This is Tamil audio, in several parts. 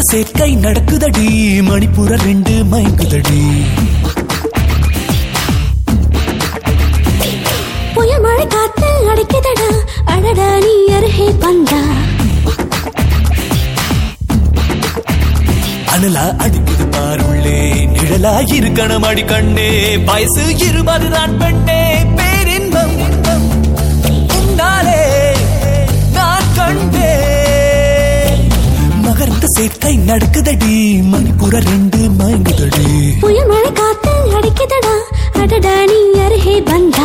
சேர்க்கை நடக்குதடி மணிப்புற ரெண்டு மயங்குதடி புயல் மழை காத்து அடைக்குதடா அடடா நீ அருகே வந்தா அனலா அடிக்குது பாருள்ளே நிழலா இருக்கணும் அடி கண்ணே வயசு இருபது தான் பெண்ணே பேரின்பம் உன்னாலே நான் கண்டே மகரந்த சேர்க்கை நடக்குதடி மணிப்புற ரெண்டு மயங்குதடி புயல் மழை காத்து அடைக்குதடா அடடா நீ அருகே வந்தா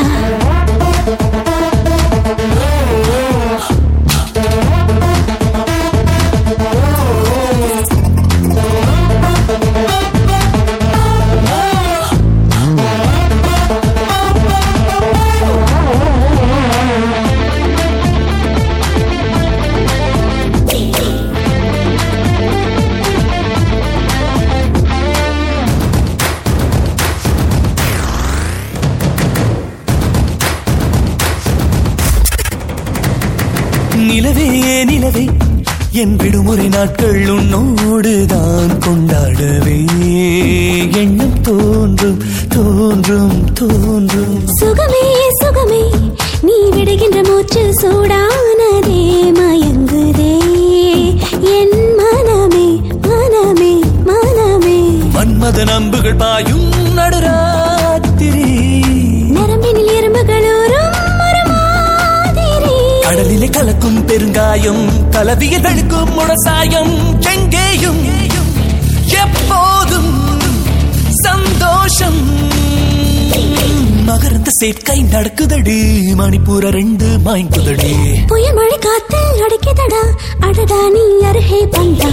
நிலவே நிலவே என் விடுமுறை நாட்கள் உன்னோடு தான் கொண்டாடவே எண்ணம் தோன்றும் தோன்றும் தோன்றும் சுகமே சுகமே நீ விடுகின்ற மூச்சு சூடானதே மயங்குதே என் மனமே மனமே மனமே மன்மத நம்புகள் பாயும் நடுராத்திரி நரம்பினில் எறும்புகளோரும் ஒரு மாதிரி கடலிலே கலக்கும் பெருங்காயம் கலவிய தடுக்கும் முழசாயம் எங்கேயும் எப்போதும் சந்தோஷம் மகரந்த சேர்க்கை நடக்குதடி மணிப்பூர ரெண்டு மாய்க்குதடி புயல் மழை காத்து அடைக்குதடா அடடா நீ அருகே வந்தா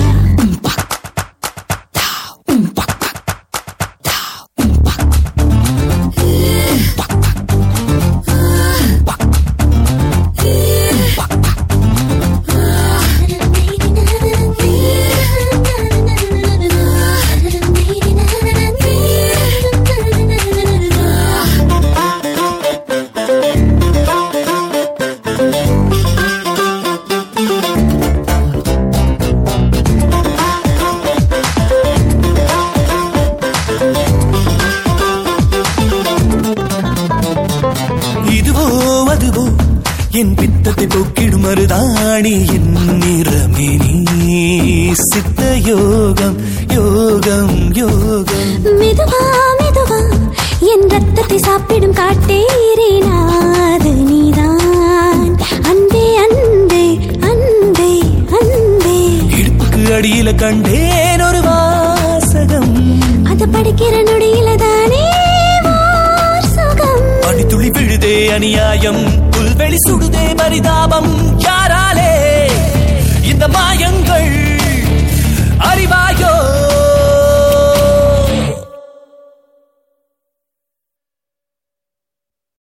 இதுவோ அதுவோ என் பித்தத்தை போக்கிடும் மருதாணி என் நிறமே நீ சித்த யோகம் யோகம் யோகம் மெதுவா மெதுவா என் ரத்தத்தை சாப்பிடும் காட்டேறினாது நீதான் அன்பே அன்பே அன்பே அன்பே இடுப்புக்கு அடியில கண்டேன் ஒரு வாசகம் அது படிக்கிற நொடியில தானே வார் சுகம் பனித்துளி விழுதே அநியாயம் புல்வெளி சுடுதே பரிதாபம்